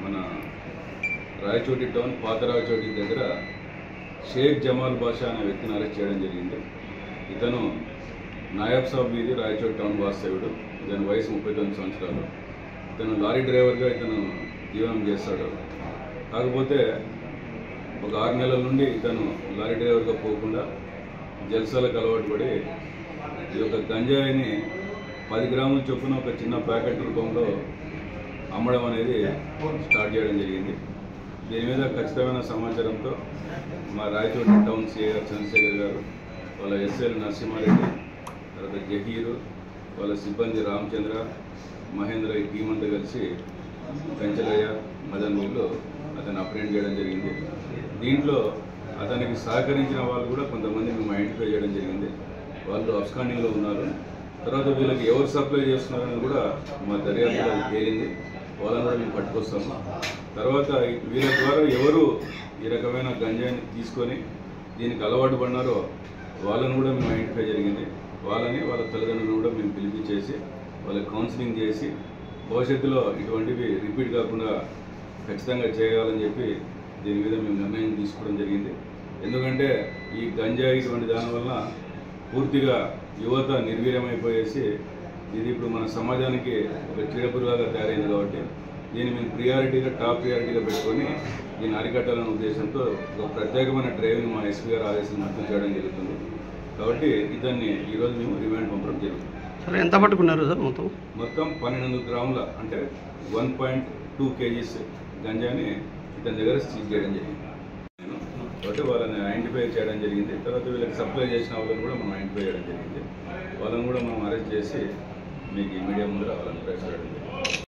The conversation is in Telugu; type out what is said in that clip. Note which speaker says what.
Speaker 1: మన రాయచోటి టౌన్ పాత రాయచోటి దగ్గర షేక్ జమాల్ బాషా అనే వ్యక్తిని అరెస్ట్ చేయడం జరిగింది ఇతను నాయబ్ సాబ్ వీధి రాయచోటి టౌన్ వాస్తవ్యుడు ఇతని వయసు ముప్పై తొమ్మిది సంవత్సరాలు ఇతను లారీ డ్రైవర్గా ఇతను జీవనం చేస్తాడు కాకపోతే ఒక ఆరు నెలల నుండి ఇతను లారీ డ్రైవర్గా పోకుండా జల్సాలకు అలవాటు పడి ఈ యొక్క గంజాయిని పది గ్రాముల చొప్పున ఒక చిన్న ప్యాకెట్ రూపంలో అమ్మడం అనేది స్టార్ట్ చేయడం జరిగింది దీని మీద ఖచ్చితమైన సమాచారంతో మా రాయచోటి టౌన్ సిఐ గారు చంద్రశేఖర్ గారు వాళ్ళ ఎస్ఎల్ నరసింహారెడ్డి తర్వాత జహీరు వాళ్ళ సిబ్బంది రామచంద్ర మహేంద్ర ఈ టీం అంతా కలిసి కంచెలయ్య మదన్ వీళ్ళు అతను అప్రెంట్ చేయడం జరిగింది దీంట్లో అతనికి సహకరించిన వాళ్ళు కూడా కొంతమంది మేము ఐడెంటిఫై చేయడం జరిగింది వాళ్ళు అబ్స్కాండింగ్లో ఉన్నారు తర్వాత వీళ్ళకి ఎవరు సప్లై చేస్తున్నారని కూడా మా దర్యాప్తులో తేలింది వాళ్ళని కూడా మేము పట్టుకొస్తాము తర్వాత వీళ్ళ ద్వారా ఎవరు ఈ రకమైన గంజాయిని తీసుకొని దీనికి అలవాటు పడినారో వాళ్ళని కూడా మేము ఐడెంటిఫై జరిగింది వాళ్ళని వాళ్ళ తల్లిదండ్రులను కూడా మేము పిలిపించేసి వాళ్ళకి కౌన్సిలింగ్ చేసి భవిష్యత్తులో ఇటువంటివి రిపీట్ కాకుండా ఖచ్చితంగా చేయాలని చెప్పి దీని మీద మేము నిర్ణయం తీసుకోవడం జరిగింది ఎందుకంటే ఈ గంజాయి ఇటువంటి దానివల్ల పూర్తిగా యువత నిర్వీర్యమైపోయేసి ఇది ఇప్పుడు మన సమాజానికి ఒక చీడపురుగా తయారైంది కాబట్టి దీన్ని మేము ప్రియారిటీగా టాప్ ప్రియారిటీగా పెట్టుకొని దీన్ని అరికట్టాలనే ఉద్దేశంతో ఒక ప్రత్యేకమైన డ్రైవ్ని మా ఎస్పీ గారు ఆదేశం మొత్తం చేయడం జరుగుతుంది కాబట్టి ఇతన్ని ఈరోజు మేము రిమాండ్ పంపడం జరుగుతుంది
Speaker 2: సార్ ఎంత పట్టుకున్నారు సార్ మొత్తం
Speaker 1: మొత్తం పన్నెండు గ్రాముల అంటే వన్ పాయింట్ టూ కేజీస్ గంజాని ఇతని దగ్గర సీజ్ చేయడం జరిగింది కాబట్టి వాళ్ళని ఐడెంటిఫై చేయడం జరిగింది తర్వాత వీళ్ళకి సప్లై చేసిన వాళ్ళని కూడా మనం ఐడెంటిఫై చేయడం జరిగింది వాళ్ళని కూడా మనం అరెస్ట్ చేసి మీకు ఈ మీడియా ముందు రావాలని ప్రయత్నం